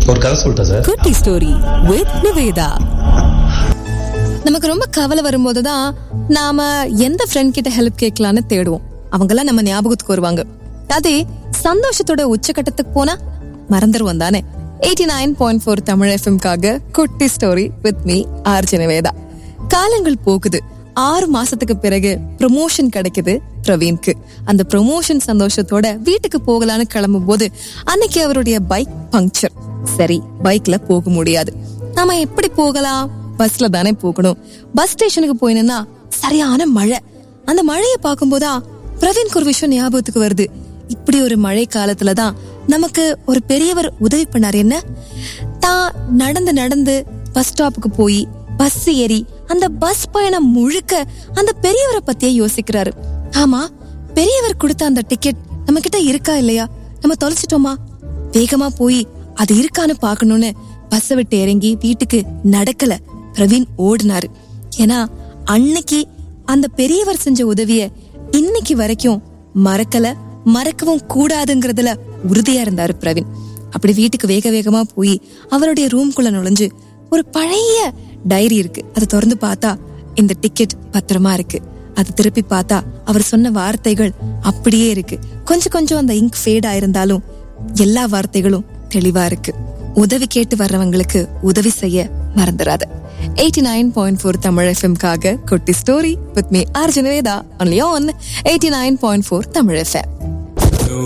ஒரு கதை சொல்லிட்டேன் சார் குட்டி ஸ்டோரி வித் நிவேதா நமக்கு ரொம்ப கவலை வரும்போது தான் நாம எந்த ஃப்ரெண்ட் கிட்ட ஹெல்ப் கேட்கலான்னு தேடுவோம் அவங்கெல்லாம் நம்ம ஞாபகத்துக்கு வருவாங்க அதே சந்தோஷத்தோட உச்சக்கட்டத்துக்கு போனா மறந்துருவோம் தானே eighty nine point four Tamil எஃப்எம்காக குட்டி story with me RJ Niveda காலங்கள் போகுது ஆறு மாசத்துக்கு பிறகு ப்ரமோஷன் கிடைக்குது பிரவீன்க்கு அந்த ப்ரமோஷன் சந்தோஷத்தோட வீட்டுக்கு போகலான்னு கிளம்பும் போது அன்னைக்கு அவருடைய பைக் பங்க்சர் சரி பைக்ல போக முடியாது நாம எப்படி போகலாம் பஸ்ல தானே போகணும் பஸ் ஸ்டேஷனுக்கு போய் நின்னா சரியான மழை அந்த மழையை பார்க்கும்போதா பிரவீன்க்கு ஒரு விஷயம் ஞாபகத்துக்கு வருது இப்படி ஒரு மழை காலத்துல தான் நமக்கு ஒரு பெரியவர் உதவி பண்ணாரு என்ன தான் நடந்து நடந்து பஸ் ஸ்டாப்புக்கு போய் பஸ் ஏறி அந்த பஸ் பயணம் முழுக்க அந்த பெரியவரை பத்தியே யோசிக்கிறாரு ஆமா பெரியவர் கொடுத்த அந்த டிக்கெட் நம்ம கிட்ட இருக்கா இல்லையா நம்ம தொலைச்சிட்டோமா வேகமா போய் அது இருக்கான்னு பாக்கணும்னு பஸ்ஸை விட்டு இறங்கி வீட்டுக்கு நடக்கல பிரவீன் ஓடினாரு ஏன்னா அன்னைக்கு அந்த பெரியவர் செஞ்ச உதவிய இன்னைக்கு வரைக்கும் மறக்கல மறக்கவும் கூடாதுங்கிறதுல உறுதியா இருந்தாரு பிரவீன் அப்படி வீட்டுக்கு வேக வேகமா போய் அவருடைய ரூம்குள்ள நுழைஞ்சு ஒரு பழைய டைரி இருக்கு அதை திறந்து பார்த்தா இந்த டிக்கெட் பத்திரமா இருக்கு அது திருப்பி பார்த்தா அவர் சொன்ன வார்த்தைகள் அப்படியே இருக்கு கொஞ்சம் கொஞ்சம் அந்த இங்க் ஃபேட் ஆயிருந்தாலும் எல்லா வார்த்தைகளும் தெளிவா இருக்கு உதவி கேட்டு வர்றவங்களுக்கு உதவி செய்ய மறந்துடாத eighty nine point four Tamil எஃப்எம்காக குட்டி story with me Arjun Veda only on eighty nine point four Tamil FM